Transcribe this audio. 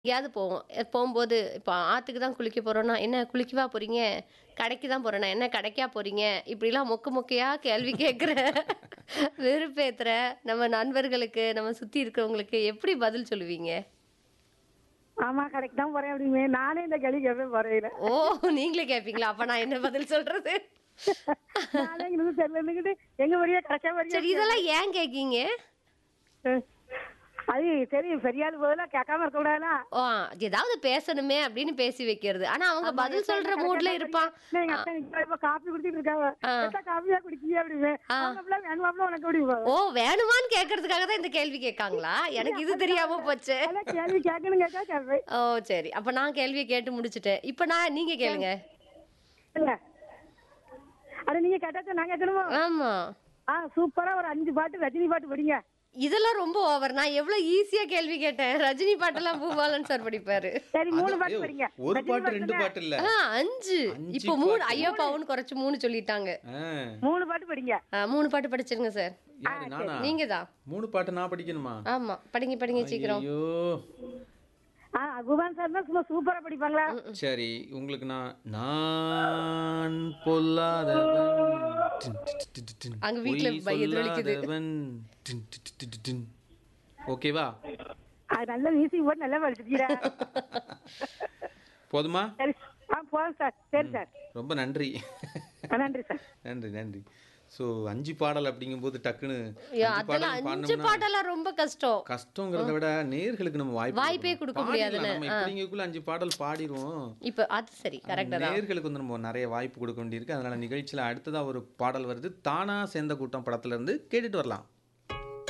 எங்கேயாவது போவோம் எ போம்போது இப்போ ஆத்துக்கு தான் குளிக்க போறோம்னா, "என்ன குளிக்கவா போறீங்க? கடைக்கு தான் போறேன்னா, என்ன கடைக்கா போறீங்க?" இப்படிலாம் மொக்க மொக்கையா கேள்வி கேட்குற, வெறுப்பேத்துற நம்ம நண்பர்களுக்கு, நம்ம சுத்தி இருக்கிறவங்களுக்கு எப்படி பதில் சொல்லுவீங்க? ஆமா கடைக்கு தான் போறேன் அப்படிமே நானே இந்த கேள்வி கேட்பேன் போறேன் ஓ! நீங்களே கேட்பீங்களா? அப்ப நான் என்ன பதில் சொல்றது? நானே இங்கிருந்து தெருல இருந்துகிட்டு எங்க வழியா கடைக்கா வழியா சரி இதெல்லாம் ஏன் கேட்கீங்க? அது சரி பெரிய ஆள் போதெல்லாம் கேட்காம இருக்க கூடாதுல ஓ! ஏதாவது பேசணுமே அப்படின்னு பேசி வைக்கிறது. ஆனா அவங்க பதில் சொல்ற மூட்ல இருப்பான். எங்க அக்கா நிக்கிறா, இப்ப காப்பி குடிச்சிட்டு இருக்காங்க ஆ. "ஏத்தா, காப்பியா குடிக்கிய அப்படிமே ஆ. அவங்க பிள்ளை வேணுமாப்ல உனக்கு அப்படி ஓ! வேணுமான்னு கேட்கறதுக்காக தான் இந்த கேள்வி கேட்காங்களா? எனக்கு இது தெரியாம போச்சே. அதெல்லாம் கேள்வி கேட்கணும் கேட்கா கேட்பேன் ஓ! சரி. அப்ப நான் கேள்விய கேட்டு முடிச்சுட்டேன். இப்ப நான் நீங்க கேளுங்க. இல்ல அட நீங்க கேட்டாச்சும் நான் கேட்கணுமா ஆமா. ஆ சூப்பரா ஒரு அஞ்சு பாட்டு ரஜினி பாட்டு படிங்க இதெல்லாம் ரொம்ப ஓவர். நான் எவ்வளவு ஈஸியா கேள்வி கேட்டேன். ரஜினி பாட்டெல்லாம் பூபாலன் சார் படிப்பாரு. சரி மூணு அது- பாட்டு ஏய், படிங்க ஒரு ரஜினி பாட்டு ரெண்டு தானே? பாட்டு இல்ல ஆ 5. அஞ்சு இப்போ 3 பாட்டு. ஐயோ பாவம்னு குறைச்சு 3 சொல்லிட்டாங்க. ஆ, மூணு பாட்டு படிங்க ஆ 3 பாட்டு படிச்சிருங்க சார். யாரு நானா நீங்க தான். மூணு பாட்டு நான் படிக்கணுமா ஆமா. படிங்க படிங்க சீக்கிரம். ஐயோ ஆ குபான் சார் தான் சும்மா சூப்பரா படிப்பாங்களா சரி உங்களுக்கு நான் நான் பொல்லாதவன் டின் டின் டின் டின் டின். அங்க வீட்ல பொய் பை- எதிரொலிக்குது. சொல்லாதவன் டின் டின் டின் டின் டின். ஓகேவா அது நல்ல மியூசிக் போட்டு நல்லா படிச்சிருக்கீரா போதுமா சரி ஆ போதும் சார் சரி சார் ரொம்ப நன்றி ஆ, நன்றி சார் நன்றி நன்றி ஸோ அஞ்சு பாடல் அப்படிங்கும்போது டக்குன்னு ஐயோ, அஞ்சு அதெல்லாம் பாடல் அஞ்சு பாடணும்னா பாட்டெல்லாம் ரொம்ப கஷ்டம். கஷ்டங்கிறத விட நேர்களுக்கு நம்ம வாய்ப்பு வாய்ப்பே கொடுக்கணும். கொடுக்க பாடிடலாம். முடியாதுன்னு. நம்ம இப்படிங்கக்குள்ள அஞ்சு பாடல் பாடிடுவோம் இப்ப அது சரி. கரெக்ட்டா தான். நேர்களுக்கு வந்து நம்ம நிறைய வாய்ப்பு கொடுக்க வேண்டியிருக்கு அதனால நிகழ்ச்சியில அடுத்ததா ஒரு பாடல் வருது தானா சேர்ந்த கூட்டம் படத்துல இருந்து கேட்டுட்டு வரலாம்